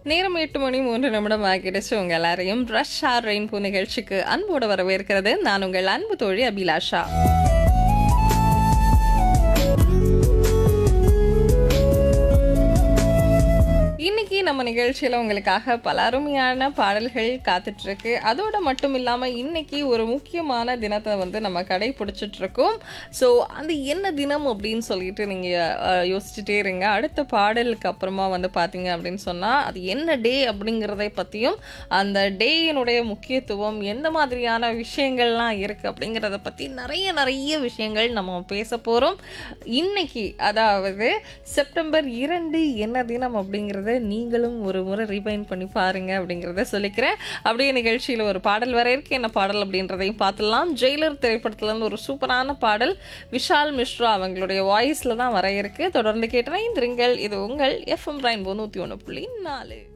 நேரம் எட்டு மணி மூன்று நிமிடம் ஆகிடுச்சு உங்க எல்லாரையும் ரஷ் ஆர் ரெயின்போ நிகழ்ச்சிக்கு அன்போடு வரவேற்கிறது நான் உங்கள் அன்பு தோழி அபிலாஷா இன்னைக்கு நம்ம நிகழ்ச்சியில் உங்களுக்காக பல அருமையான பாடல்கள் காத்துட்டு இருக்கு அதோட மட்டும் இல்லாமல் இன்னைக்கு ஒரு முக்கியமான தினத்தை வந்து நம்ம கடைபிடிச்சிட்டு இருக்கோம் ஸோ அது என்ன தினம் அப்படின்னு சொல்லிட்டு நீங்கள் யோசிச்சுட்டே இருங்க அடுத்த பாடலுக்கு அப்புறமா வந்து பார்த்தீங்க அப்படின்னு சொன்னால் அது என்ன டே அப்படிங்கிறதை பற்றியும் அந்த டேயினுடைய முக்கியத்துவம் எந்த மாதிரியான விஷயங்கள்லாம் இருக்குது அப்படிங்கிறத பற்றி நிறைய நிறைய விஷயங்கள் நம்ம பேச போகிறோம் இன்னைக்கு அதாவது செப்டம்பர் இரண்டு என்ன தினம் அப்படிங்கிறத நீங்களும் ஒரு முறை ரிவைன் பண்ணி பாருங்க அப்படிங்கிறத சொல்லிக்கிறேன் அப்படியே நிகழ்ச்சியில் ஒரு பாடல் வர இருக்கு என்ன பாடல் அப்படின்றதையும் பார்த்துடலாம் ஜெயிலர் திரைப்படத்துலேருந்து ஒரு சூப்பரான பாடல் விஷால் மிஸ்ரா அவங்களுடைய வாய்ஸில் தான் வர இருக்கு தொடர்ந்து கேட்டேன் இது உங்கள் எஃப்எம் ரெயின்போ நூற்றி ஒன்று புள்ளி நாலு